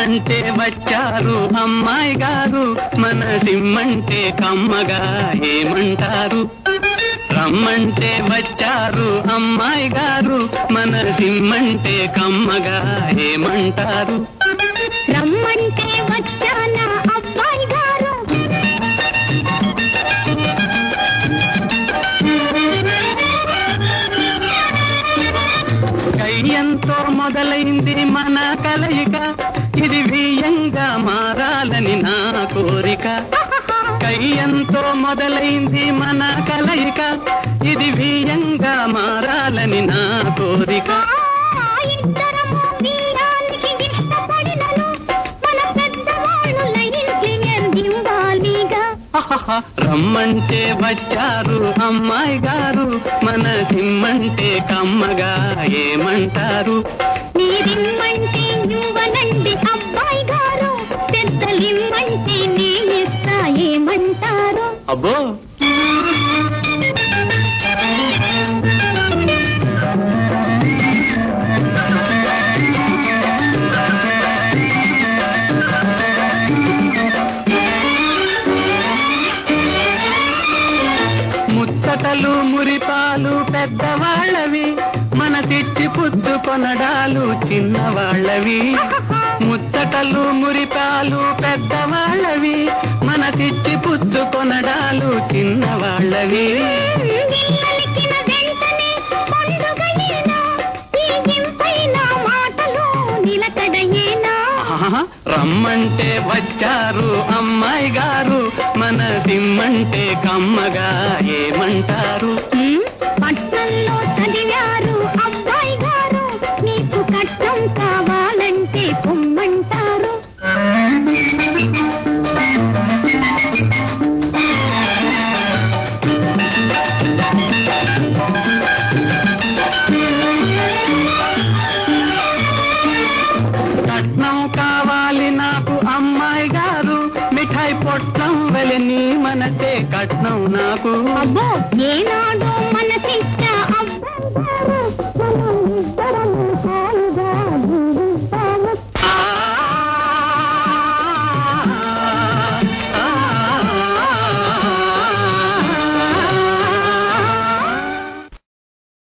రమ్మంటే వచ్చారు అమ్మాయి గారు మన సిమ్మంటే కమ్మగా ఏమంటారు రమ్మంటే వచ్చారు అమ్మాయి గారు మన సిమ్మంటే కమ్మగా ఏమంటారు రమ్మంటే వచ్చానా అబ్బాయి గారు కయ్యంతో మొదలైంది మన కలయిక ఇది బియ్యంగా మారాలని నా కోరిక కయ్యంతో మొదలైంది మన కలయిక ఇది బియ్యంగా మారాలని నా కోరిక ఆ ఇద్దరము వీరానికి ఇష్టపడినను మన పెద్దవాళ్ళు లయించి ఇవ్వాలిగా అహహ, రమ్మంటే వచ్చారు అమ్మాయి గారు మన సిమ్మంటే కమ్మగా ఏమంటారు మీరిమ్మంటే నువ్వనండి అబ్బాయి గారు పెద్దలిమ్మంటే నీ ఇస్తా ఏమంటారు అబ్బో ముచ్చటలు మురిపాలు పెద్దవాళ్ళవి మన తెచ్చి పుచ్చుకొనడాలు చిన్నవాళ్ళవి ముచ్చటలు మురిపాలు పెద్దవాళ్ళవి మన తెచ్చి పుచ్చుకొనడాలు చిన్నవాళ్ళవి పలికిన వెంటనే పండుగయేనా ఈ ఇంపైన మాటలు నిలకడయేనా ఆహా, రమ్మంటే వచ్చారు అమ్మాయి గారు మన సిమ్మంటే కమ్మగా ఏమంటారు ఉమ్, పట్నంలో చదివారు అబ్బాయి గారు మీకు కట్నం కావాలంటే పొమ్మంటారు కట్నం కావాలి నాకు అమ్మాయి గారు మిఠాయి పొట్లం వెలని మనసే కట్నం నాకు అబ్బో ఏనాడో మనసిచ్చ అబ్బాయి గారు